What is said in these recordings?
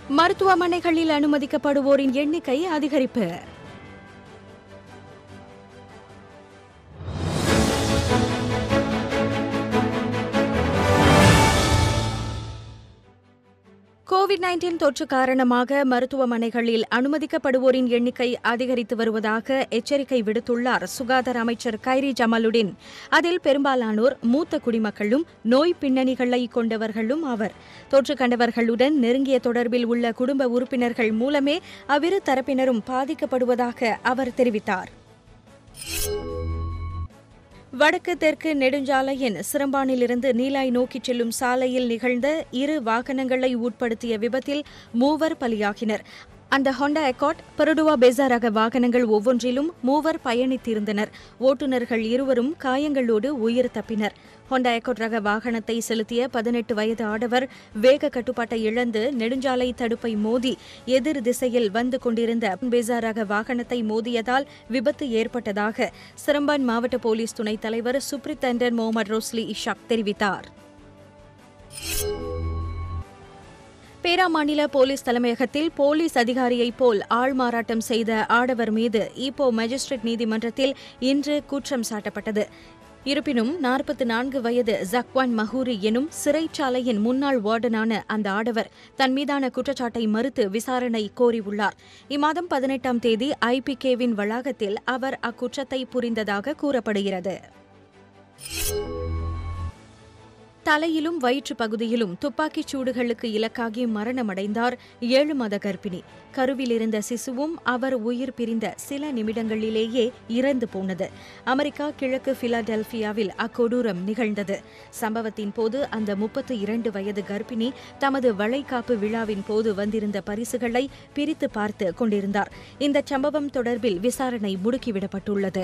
மருத்துவமனைகளில் அனுமதிக்கப்படுவோரின் எண்ணிக்கை அதிகரிப்பு கோவிட் நைன்டீன் தொற்று காரணமாக மருத்துவமனைகளில் அனுமதிக்கப்படுவோரின் எண்ணிக்கை அதிகரித்து வருவதாக எச்சரிக்கை விடுத்துள்ளார் சுகாதார அமைச்சர் கைரி ஜமாலுடின் அதில் பெரும்பாலானோர் மூத்த குடிமக்களும் நோய் பின்னணிகளை கொண்டவர்களும் அவர் தொற்று கண்டவர்களுடன் நெருங்கிய தொடர்பில் உள்ள குடும்ப உறுப்பினர்கள் மூலமே அவ்விரு தரப்பினரும் பாதிக்கப்படுவதாக அவர் தெரிவித்தார் வடக்கு தெற்கு நெடுஞ்சாலையின் சிரம்பானிலிருந்து நீலாய் நோக்கிச் செல்லும் சாலையில் நிகழ்ந்த இரு வாகனங்களை உட்படுத்திய விபத்தில் மூவர் பலியாகினர் அந்த ஹோண்டா எக்காட் பெருடுவா பெசா ரக வாகனங்கள் ஒவ்வொன்றிலும் மூவர் பயணித்திருந்தனர் ஓட்டுநர்கள் இருவரும் காயங்களோடு உயிர் தப்பினர் ஹோண்டா எக்காட் ரக வாகனத்தை செலுத்திய பதினெட்டு வயது ஆடவர் வேக கட்டுப்பாட்டை இழந்து நெடுஞ்சாலை தடுப்பை மோதி எதிர் திசையில் வந்து கொண்டிருந்த பெசா ரக வாகனத்தை மோதியதால் விபத்து ஏற்பட்டதாக சிரம்பான் மாவட்ட போலீஸ் துணைத் தலைவர் சுப்ரித்தண்டர் முகமது ரோஸ்லி இஷாக் தெரிவித்தார் பேரா மாநில போலீஸ் தலைமையகத்தில் போலீஸ் அதிகாரியைப் போல் ஆள்மாறாட்டம் செய்த ஆடவர் மீது ஈப்போ மேஜிஸ்ட்ரேட் நீதிமன்றத்தில் இன்று குற்றம் சாட்டப்பட்டது இருப்பினும் நாற்பத்தி நான்கு வயது ஜக்வான் மஹூரி எனும் சிறைச்சாலையின் முன்னாள் வார்டனான அந்த ஆடவர் தன் மீதான குற்றச்சாட்டை மறுத்து விசாரணை கோரியுள்ளார் இம்மாதம் பதினெட்டாம் தேதி ஐபிகேவின் வளாகத்தில் அவர் அக்குற்றத்தை புரிந்ததாக கூறப்படுகிறது தலையிலும் வயிற்றுப் பகுதியிலும் துப்பாக்கிச் சூடுகளுக்கு இலக்காகி மரணமடைந்தார் ஏழு மாத கர்ப்பிணி கருவில் இருந்த சிசுவும் அவர் உயிர் பிரிந்த சில நிமிடங்களிலேயே இறந்து போனது அமெரிக்கா கிழக்கு பிலாடெல்பியாவில் அக்கொடூரம் நிகழ்ந்தது சம்பவத்தின் போது அந்த முப்பத்து இரண்டு வயது கர்ப்பிணி தமது வளைகாப்பு விழாவின் போது வந்திருந்த பரிசுகளை பிரித்து பார்த்து கொண்டிருந்தார் இந்த சம்பவம் தொடர்பில் விசாரணை முடுக்கிவிடப்பட்டுள்ளது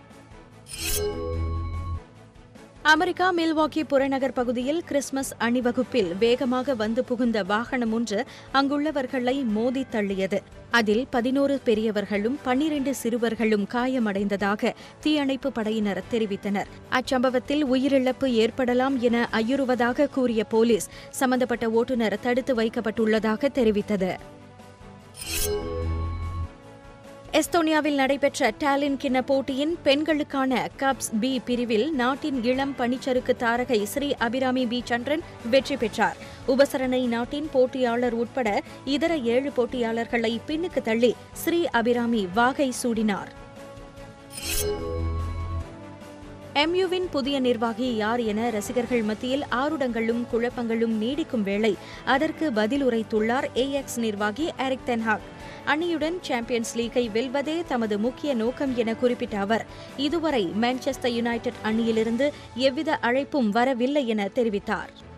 அமெரிக்கா மில்வாக்கி புறநகர் பகுதியில் கிறிஸ்துமஸ் அணிவகுப்பில் வேகமாக வந்து புகுந்த வாகனம் ஒன்று அங்குள்ளவர்களை மோதி தள்ளியது அதில் பதினோரு பெரியவர்களும் பன்னிரண்டு சிறுவர்களும் காயமடைந்ததாக தீயணைப்பு படையினர் தெரிவித்தனர் அச்சம்பவத்தில் உயிரிழப்பு ஏற்படலாம் என ஐயுறுவதாக கூறிய போலீஸ் சம்பந்தப்பட்ட ஓட்டுநர் தடுத்து வைக்கப்பட்டுள்ளதாக தெரிவித்தது எஸ்தோனியாவில் நடைபெற்ற டாலின் கிண்ண போட்டியின் பெண்களுக்கான கப்ஸ் பி பிரிவில் நாட்டின் இளம் பனிச்சறுக்கு தாரகை ஸ்ரீ அபிராமி பி சந்திரன் வெற்றி பெற்றார் உபசரணை நாட்டின் போட்டியாளர் உட்பட இதர ஏழு போட்டியாளர்களை பின்னுக்கு தள்ளி ஸ்ரீ அபிராமி வாகை சூடினார் எம்யூவின் புதிய நிர்வாகி யார் என ரசிகர்கள் மத்தியில் ஆருடங்களும் குழப்பங்களும் நீடிக்கும் வேளை அதற்கு பதில் உரைத்துள்ளார் ஏஎக்ஸ் நிர்வாகி எரிக் தென்ஹாக் அணியுடன் சாம்பியன்ஸ் லீக்கை வெல்வதே தமது முக்கிய நோக்கம் என குறிப்பிட்ட அவர் இதுவரை மான்செஸ்டர் யுனைடெட் அணியிலிருந்து எவ்வித அழைப்பும் வரவில்லை என தெரிவித்தார்